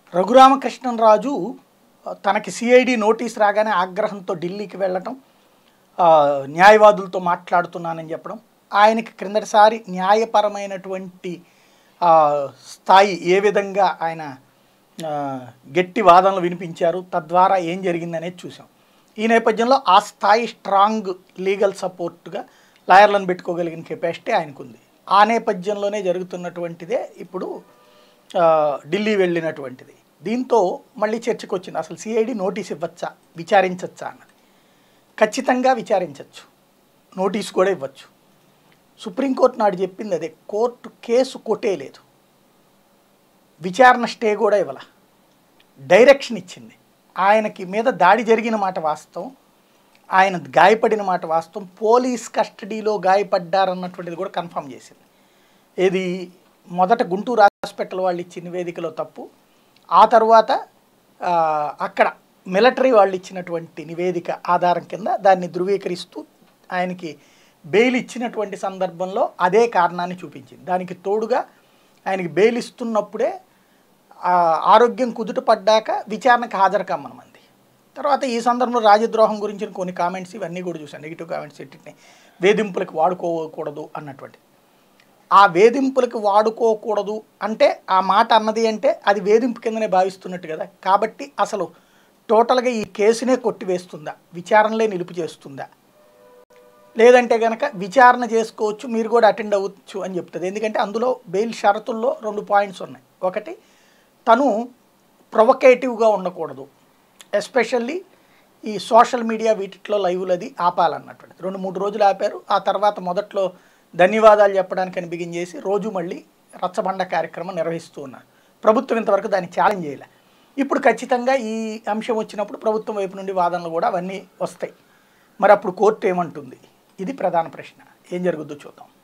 రఘురామకృష్ణరాజు తనకి CID notice రాగానే ఆగ్రహంతో ఢిల్లీకి వెళ్ళటం ఆ, న్యాయవాదులతో మాట్లాడుతున్నానని చెప్పడం ఆయనకి క్రిందటిసారి న్యాయపరమైనటువంటి ఆ, స్థాయి ఏ విధంగా ఆయన ఆ, గట్టి వాదనలు వినిపించారు తద్వారా ఏం జరిగిందనేది చూసాం ఈ నేపథ్యంలో ఆ స్థాయి స్ట్రాంగ్ లీగల్ సపోర్ట్గా లాయర్లను పెట్టుకోగలిగిన కెపాసిటీ ఆయనకుంది ఆ నేపథ్యంలోనే జరుగుతున్నటువంటిదే ఇప్పుడు ఆ, ఢిల్లీ వెళ్ళినటువంటిది దీంతో మళ్ళీ చర్చకు వచ్చింది అసలు సిఐడి నోటీస్ ఇవ్వచ్చా విచారించచ్చా అన్నది ఖచ్చితంగా విచారించవచ్చు నోటీస్ కూడా ఇవ్వచ్చు సుప్రీంకోర్టు నాడు చెప్పింది అదే కోర్టు కేసు కొట్టేయలేదు విచారణ స్టే కూడా ఇవ్వాల డైరెక్షన్ ఇచ్చింది ఆయనకి మీద దాడి జరిగిన మాట వాస్తవం ఆయన గాయపడిన మాట వాస్తవం పోలీస్ కస్టడీలో గాయపడ్డారన్నటువంటిది కూడా కన్ఫర్మ్ చేసింది ఏది మొదట గుంటూరు హాస్పిటల్ వాళ్ళు ఇచ్చిన నివేదికలో తప్పు ఆ తర్వాత ఆ, అక్కడ మిలిటరీ వాళ్ళు ఇచ్చినటువంటి నివేదిక ఆధారం కింద దాన్ని ధృవీకరిస్తూ ఆయనకి బెయిల్ ఇచ్చినటువంటి సందర్భంలో అదే కారణాన్ని చూపించింది దానికి తోడుగా ఆయనకి బెయిల్ ఇస్తున్నప్పుడే ఆ, ఆరోగ్యం కుదుట పడ్డాక విచారణకు హాజరు కమ్మనమంది తర్వాత ఈ సందర్భంలో రాజద్రోహం గురించిన కొన్ని కామెంట్స్ ఇవన్నీ కూడా చూసాను నెగిటివ్ కామెంట్స్ ఎట్టిని వేధింపులకు వాడుకోకూడదు అన్నటువంటి ఆ వేధింపులకు వాడుకోకూడదు అంటే ఆ మాట అన్నది అంటే అది వేధింపు కిందనే భావిస్తున్నట్టు కదా కాబట్టి అసలు టోటల్గా ఈ కేసునే కొట్టివేస్తుందా విచారణలే నిలుపు చేస్తుందా లేదంటే కనుక విచారణ చేసుకోవచ్చు మీరు కూడా అటెండ్ అవ్వచ్చు అని చెప్తుంది ఎందుకంటే అందులో బెయిల్ షరతుల్లో రెండు పాయింట్స్ ఉన్నాయి ఒకటి తను ప్రొవకేటివ్గా ఉండకూడదు ఎస్పెషల్లీ ఈ సోషల్ మీడియా వీటిలో లైవ్లు అది ఆపాలన్నటువంటిది రెండు మూడు రోజులు ఆపారు ఆ తర్వాత మొదట్లో ధన్యవాదాలు చెప్పడానికి అని బిగిన్ చేసి రోజు మళ్ళీ రచ్చబండ కార్యక్రమం నిర్వహిస్తూ ఉన్నారు ప్రభుత్వం ఇంతవరకు దాన్ని ఛాలెంజ్ చేయలే ఇప్పుడు ఖచ్చితంగా ఈ అంశం వచ్చినప్పుడు ప్రభుత్వం వైపు నుండి వాదనలు కూడా అవన్నీ వస్తాయి మరి అప్పుడు కోర్టు ఏమంటుంది ఇది ప్రధాన ప్రశ్న ఏం జరుగుద్దో చూద్దాం